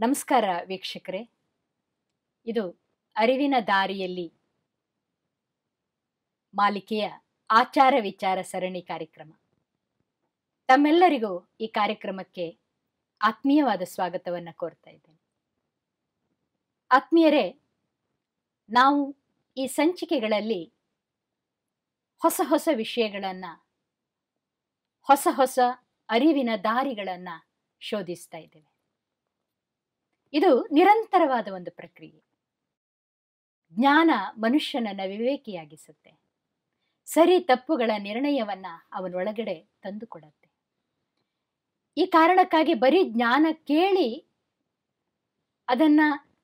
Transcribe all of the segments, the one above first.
ನಮಸ್ಕಾರ ವೀಕ್ಷಕರೇ ಇದು ಅರಿವಿನ ದಾರಿಯಲ್ಲಿ ಮಾಲಿಕೆಯ ಆಚಾರ ವಿಚಾರ ಸರಣಿ ಕಾರ್ಯಕ್ರಮ ತಮ್ಮೆಲ್ಲರಿಗೂ ಈ ಕಾರ್ಯಕ್ರಮಕ್ಕೆ ಆತ್ಮೀಯವಾದ ಸ್ವಾಗತವನ್ನು ಕೋರ್ತಾ ಇದ್ದೇನೆ ಆತ್ಮೀಯರೇ ನಾವು ಈ ಸಂಚಿಕೆಗಳಲ್ಲಿ ಹೊಸ ಹೊಸ ವಿಷಯಗಳನ್ನು ಹೊಸ ಹೊಸ ಅರಿವಿನ ದಾರಿಗಳನ್ನು ಶೋಧಿಸ್ತಾ ಇದ್ದೇವೆ ಇದು ನಿರಂತರವಾದ ಒಂದು ಪ್ರಕ್ರಿಯೆ ಜ್ಞಾನ ಮನುಷ್ಯನನ್ನ ವಿವೇಕಿಯಾಗಿಸುತ್ತೆ ಸರಿ ತಪ್ಪುಗಳ ನಿರ್ಣಯವನ್ನ ಅವನೊಳಗಡೆ ತಂದುಕೊಡತ್ತೆ ಈ ಕಾರಣಕ್ಕಾಗಿ ಬರೀ ಜ್ಞಾನ ಕೇಳಿ ಅದನ್ನ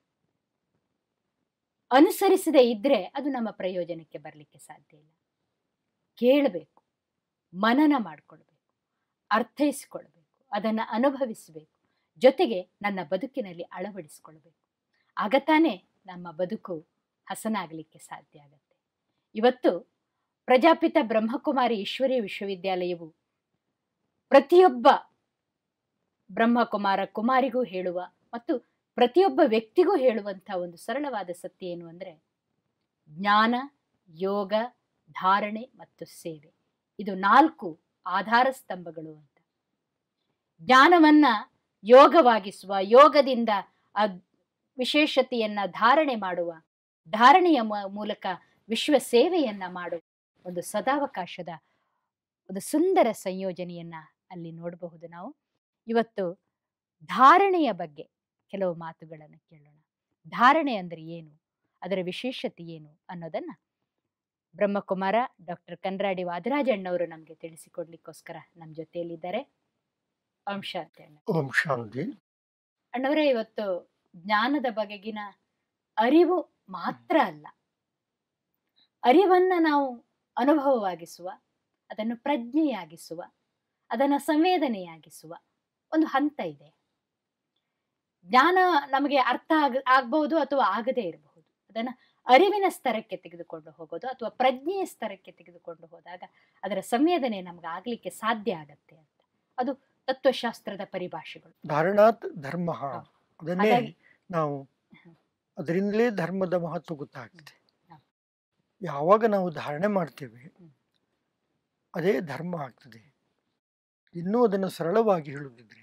ಅನುಸರಿಸದೇ ಇದ್ರೆ ಅದು ನಮ್ಮ ಪ್ರಯೋಜನಕ್ಕೆ ಬರಲಿಕ್ಕೆ ಸಾಧ್ಯ ಇಲ್ಲ ಕೇಳಬೇಕು ಮನನ ಮಾಡಿಕೊಳ್ಬೇಕು ಅರ್ಥೈಸಿಕೊಳ್ಬೇಕು ಅದನ್ನು ಅನುಭವಿಸಬೇಕು ಜೊತೆಗೆ ನನ್ನ ಬದುಕಿನಲ್ಲಿ ಅಳವಡಿಸಿಕೊಳ್ಬೇಕು ಆಗ ತಾನೇ ನಮ್ಮ ಬದುಕು ಹಸನಾಗಲಿಕ್ಕೆ ಸಾಧ್ಯ ಆಗತ್ತೆ ಇವತ್ತು ಪ್ರಜಾಪಿತ ಬ್ರಹ್ಮಕುಮಾರಿ ಈಶ್ವರೀಯ ವಿಶ್ವವಿದ್ಯಾಲಯವು ಪ್ರತಿಯೊಬ್ಬ ಬ್ರಹ್ಮಕುಮಾರ ಕುಮಾರಿಗೂ ಹೇಳುವ ಮತ್ತು ಪ್ರತಿಯೊಬ್ಬ ವ್ಯಕ್ತಿಗೂ ಹೇಳುವಂಥ ಒಂದು ಸರಳವಾದ ಸತ್ಯ ಏನು ಅಂದರೆ ಜ್ಞಾನ ಯೋಗ ಧಾರಣೆ ಮತ್ತು ಸೇವೆ ಇದು ನಾಲ್ಕು ಆಧಾರ ಸ್ತಂಭಗಳು ಅಂತ ಜ್ಞಾನವನ್ನ ಯೋಗವಾಗಿಸುವ ಯೋಗದಿಂದ ಆ ವಿಶೇಷತೆಯನ್ನ ಧಾರಣೆ ಮಾಡುವ ಧಾರಣೆಯ ಮೂಲಕ ವಿಶ್ವ ಸೇವೆಯನ್ನ ಮಾಡುವ ಒಂದು ಸದಾವಕಾಶದ ಒಂದು ಸುಂದರ ಸಂಯೋಜನೆಯನ್ನ ಅಲ್ಲಿ ನೋಡಬಹುದು ನಾವು ಇವತ್ತು ಧಾರಣೆಯ ಬಗ್ಗೆ ಕೆಲವು ಮಾತುಗಳನ್ನು ಕೇಳೋಣ ಧಾರಣೆ ಅಂದರೆ ಏನು ಅದರ ವಿಶೇಷತೆ ಏನು ಅನ್ನೋದನ್ನ ಬ್ರಹ್ಮಕುಮಾರ ಡಾಕ್ಟರ್ ಕನ್ರಾಡಿ ವಾದರಾಜಣ್ಣವರು ನಮಗೆ ತಿಳಿಸಿಕೊಡ್ಲಿಕ್ಕೋಸ್ಕರ ನಮ್ಮ ಜೊತೆಯಲ್ಲಿದ್ದಾರೆ ಓಂ ಶಾಂತಿ ಅಣ್ಣ ಓಂ ಶಾಂತಿ ಅಣ್ಣವರೇ ಇವತ್ತು ಜ್ಞಾನದ ಬಗೆಗಿನ ಅರಿವು ಮಾತ್ರ ಅಲ್ಲ ಅರಿವನ್ನ ನಾವು ಅನುಭವವಾಗಿಸುವ ಅದನ್ನು ಪ್ರಜ್ಞೆಯಾಗಿಸುವ ಅದನ್ನು ಸಂವೇದನೆಯಾಗಿಸುವ ಒಂದು ಹಂತ ಇದೆ ಜ್ಞಾನ ನಮಗೆ ಅರ್ಥ ಆಗ ಆಗ್ಬಹುದು ಅಥವಾ ಆಗದೇ ಇರಬಹುದು ಅದನ್ನು ಅರಿವಿನ ಸ್ತರಕ್ಕೆ ತೆಗೆದುಕೊಂಡು ಹೋಗೋದು ಅಥವಾ ಪ್ರಜ್ಞೆಯ ಸ್ತರಕ್ಕೆ ತೆಗೆದುಕೊಂಡು ಹೋದಾಗ ಅದರ ಸಂವೇದನೆ ನಮ್ಗೆ ಆಗ್ಲಿಕ್ಕೆ ಸಾಧ್ಯ ಆಗತ್ತೆ ಅಂತ ಅದು ತತ್ವಶಾಸ್ತ್ರದ ಪರಿಭಾಷೆಗಳು ಧಾರಣಾತ್ ಧರ್ಮ ಹೌದು. ಅದನ್ನೇ ಹಾಗಾಗಿ ನಾವು ಹ್ಮ್. ಅದರಿಂದಲೇ ಧರ್ಮದ ಮಹತ್ವ ಗೊತ್ತಾಗ್ತದೆ ಹ್ಮ್. ಯಾವಾಗ ನಾವು ಧಾರಣೆ ಮಾಡ್ತೇವೆ ಹ್ಮ್. ಅದೇ ಧರ್ಮ ಆಗ್ತದೆ ಇನ್ನೂ ಅದನ್ನು ಸರಳವಾಗಿ ಹೇಳುದಿದ್ರೆ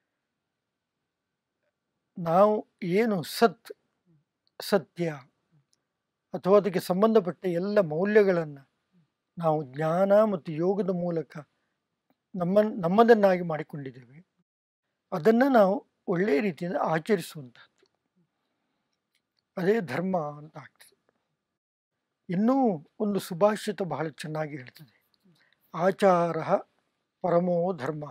ನಾವು ಏನು ಸತ್ ಸತ್ಯ ಅಥವಾ ಅದಕ್ಕೆ ಸಂಬಂಧಪಟ್ಟ ಎಲ್ಲ ಮೌಲ್ಯಗಳನ್ನು ನಾವು ಜ್ಞಾನ ಮತ್ತು ಯೋಗದ ಮೂಲಕ ನಮ್ಮ ನಮ್ಮದನ್ನಾಗಿ ಮಾಡಿಕೊಂಡಿದ್ದೇವೆ ಅದನ್ನು ನಾವು ಒಳ್ಳೆಯ ರೀತಿಯಿಂದ ಆಚರಿಸುವಂಥದ್ದು ಅದೇ ಧರ್ಮ ಅಂತ ಆಗ್ತದೆ ಇನ್ನೂ ಒಂದು ಸುಭಾಷಿತ ಬಹಳ ಚೆನ್ನಾಗಿ ಹೇಳ್ತದೆ ಆಚಾರ ಪರಮೋ ಧರ್ಮ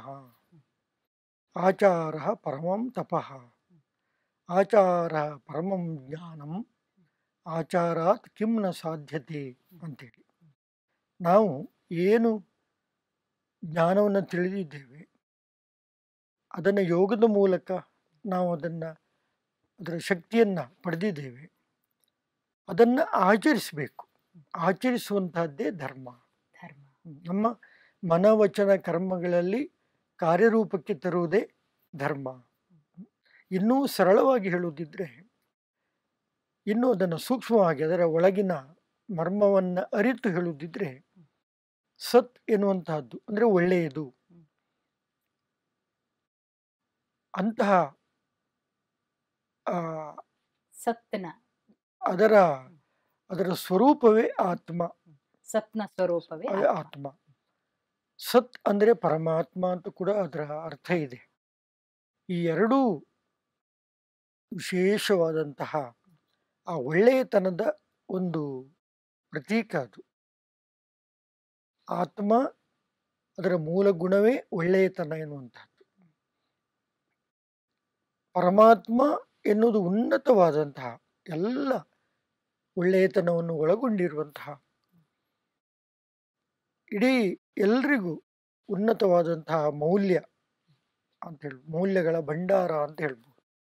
ಆಚಾರ ಪರಮಂ ತಪಃ ಆಚಾರ ಪರಮಂ ಜ್ಞಾನಂ ಆಚಾರಾತ್ ಕಿಂ ನ ಸಾಧ್ಯತೆ ಅಂತೇಳಿ ನಾವು ಏನು ಜ್ಞಾನವನ್ನು ತಿಳಿದಿದ್ದೇವೆ ಅದನ್ನು ಯೋಗದ ಮೂಲಕ ನಾವು ಅದನ್ನು ಅದರ ಶಕ್ತಿಯನ್ನು ಪಡೆದಿದ್ದೇವೆ ಅದನ್ನು ಆಚರಿಸಬೇಕು ಆಚರಿಸುವಂತಹದ್ದೇ ಧರ್ಮ ಧರ್ಮ ನಮ್ಮ ಮನವಚನ ಕರ್ಮಗಳಲ್ಲಿ ಕಾರ್ಯರೂಪಕ್ಕೆ ತರುವುದೇ ಧರ್ಮ ಇನ್ನೂ ಸರಳವಾಗಿ ಹೇಳುವುದಿದ್ರೆ ಇನ್ನೂ ಅದನ್ನು ಸೂಕ್ಷ್ಮವಾಗಿ ಅದರ ಒಳಗಿನ ಮರ್ಮವನ್ನು ಅರಿತು ಹೇಳುವುದಿದ್ರೆ ಸತ್ ಎನ್ನುವಂತಹದ್ದು ಅಂದರೆ ಒಳ್ಳೆಯದು ಅಂತಹ ಆ, ಸತ್ನ ಅದರ ಅದರ ಸ್ವರೂಪವೇ ಆತ್ಮ ಸತ್ನ ಸ್ವರೂಪವೇ ಅದೇ ಆತ್ಮ. ಆತ್ಮ ಸತ್ ಅಂದರೆ ಪರಮಾತ್ಮ ಅಂತ ಕೂಡ ಅದರ ಅರ್ಥ ಇದೆ ಈ ಎರಡೂ ವಿಶೇಷವಾದಂತಹ ಆ ಒಳ್ಳೆಯತನದ ಒಂದು ಪ್ರತೀಕ ಅದು ಆತ್ಮ ಅದರ ಮೂಲ ಗುಣವೇ ಒಳ್ಳೆಯತನ ಎನ್ನುವಂಥದ್ದು ಪರಮಾತ್ಮ ಎನ್ನುವುದು ಉನ್ನತವಾದಂತಹ ಎಲ್ಲ ಒಳ್ಳೆಯತನವನ್ನು ಒಳಗೊಂಡಿರುವಂತಹ ಇಡೀ ಎಲ್ರಿಗೂ ಉನ್ನತವಾದಂತಹ ಮೌಲ್ಯ ಅಂತ ಹೇಳಿ ಮೌಲ್ಯಗಳ ಭಂಡಾರ ಅಂತ ಹೇಳ್ಬೋದು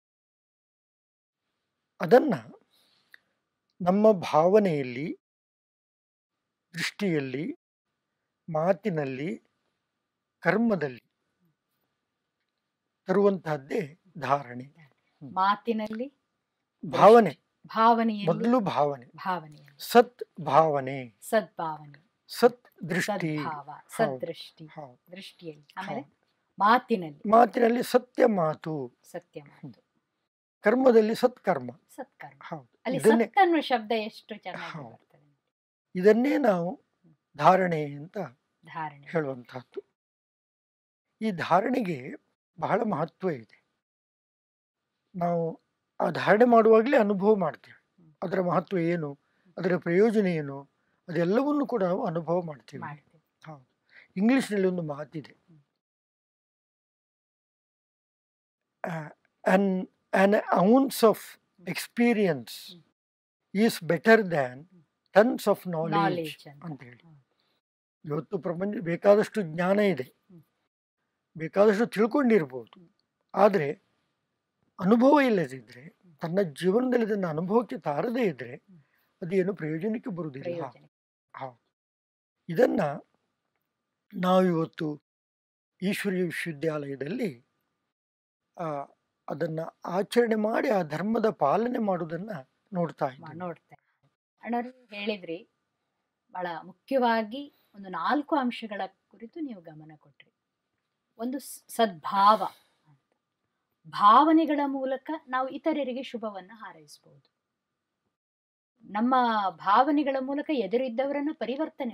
ಅದನ್ನ ನಮ್ಮ ಭಾವನೆಯಲ್ಲಿ ದೃಷ್ಟಿಯಲ್ಲಿ ಮಾತಿನಲ್ಲಿ ಕರ್ಮದಲ್ಲಿ ತರುವಂತಹದ್ದೇ ಧಾರಣೆ ಹ್ಮ್. ಮಾತಿನಲ್ಲಿ ಭಾವನೆ ಭಾವನೆಯಲ್ಲಿ ಮೊದಲು ಭಾವನೆ ಭಾವನೆಯಲ್ಲಿ ಸತ್ ಭಾವನೆ ಸದ್ಭಾವನೆ ಸತ್ ದೃಷ್ಟಿ ಸದ್ಭಾವ ಸದ್ದೃಷ್ಟಿ ಹೌದು. ದೃಷ್ಟಿಯಲ್ಲಿ ಆಮೇಲೆ ಹೌದು. ಮಾತಿನಲ್ಲಿ ಮಾತಿನಲ್ಲಿ ಸತ್ಯ ಮಾತು ಸತ್ಯ ಮಾತು ಕರ್ಮದಲ್ಲಿ ಸತ್ಕರ್ಮ ಸತ್ಕರ್ಮ ಹೌದು ಅಲ್ಲಿ ಇದನ್ನೇ ಸತ್ ಅನ್ನುವ ಶಬ್ದ ಎಷ್ಟು ಚೆನ್ನಾಗಿ ಹೌದು. ಬರ್ತದೆ ಇದನ್ನೇ ನಾವು ಧಾರಣೆ ಅಂತ ಧಾರಣೆ ಹೇಳುವಂತಹದ್ದು ಈ ಧಾರಣೆಗೆ ಬಹಳ ಮಹತ್ವ ಇದೆ ನಾವು ಆ ಧಾರಣೆ ಮಾಡುವಾಗಲೇ ಅನುಭವ ಮಾಡ್ತೇವೆ ಅದರ ಮಹತ್ವ ಏನು ಅದರ ಪ್ರಯೋಜನ ಏನು ಅದೆಲ್ಲವನ್ನು ಕೂಡ ನಾವು ಅನುಭವ ಮಾಡ್ತೇವೆ ಮಾಡ್ತೇವೆ ಇಂಗ್ಲಿಷ್ನಲ್ಲಿ ಒಂದು ಮಾತಿದೆ an an ounce of experience is better than tons of knowledge knowledge ಅಂತ ಅಂತ ಹೇಳಿ ಹೌದು. ಇವತ್ತು ಪ್ರಪಂಚ ಬೇಕಾದಷ್ಟು ಜ್ಞಾನ ಇದೆ ಹ್ಮ್. ಬೇಕಾದಷ್ಟು ತಿಳ್ಕೊಂಡಿರ್ಬೋದು ಆದರೆ ಅನುಭವ ಇಲ್ಲದಿದ್ದರೆ ತನ್ನ ಜೀವನದಲ್ಲಿ ಇದನ್ನು ಅನುಭವಕ್ಕೆ ತಾರದೇ ಇದ್ರೆ ಹ್ಮ್. ಅದೇನು ಪ್ರಯೋಜನಕ್ಕೆ ಬರುವುದಿಲ್ಲ ಪ್ರಯೋಜನ ಇದನ್ನ ನಾವಿವತ್ತು ಈಶ್ವರೀಯ ವಿಶ್ವವಿದ್ಯಾಲಯದಲ್ಲಿ ಆ, ಅದನ್ನ ಆಚರಣೆ ಮಾಡಿ ಆ ಧರ್ಮದ ಪಾಲನೆ ಮಾಡುವುದನ್ನ ನೋಡ್ತಾ ಮಾ- ಇದ್ದೀವಿ ನೋಡ್ತೇವೆ ಅಣ್ಣವ್ರು ಹೇಳಿದ್ರಿ ಬಹಳ ಮುಖ್ಯವಾಗಿ ಒಂದು ನಾಲ್ಕು ಅಂಶಗಳ ಕುರಿತು ನೀವು ಗಮನ ಕೊಟ್ರಿ ಒಂದು ಸ್- ಸದ್ಭಾವ ಅಂತ. ಭಾವನೆಗಳ ಮೂಲಕ ನಾವು ಇತರರಿಗೆ ಶುಭವನ್ನ ಹಾರೈಸಬಹುದು ನಮ್ಮ ಭಾವನೆಗಳ ಮೂಲಕ ಎದುರಿದ್ದವರನ್ನ ಪರಿವರ್ತನೆ